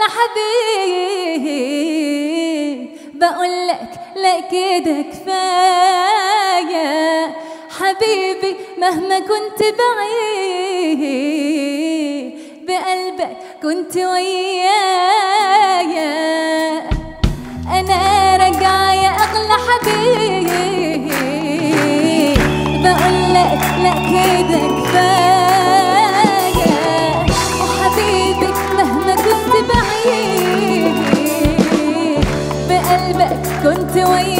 حبيب بقول لك لا كده كفايه حبيبي مهما كنت بعيد بقلبك كنت ويايا انا راجعه يا اغلى حبيب بقول لك لا كده كفايه وحبيبي مهما كنت بعيد بقلبك كنت ويايا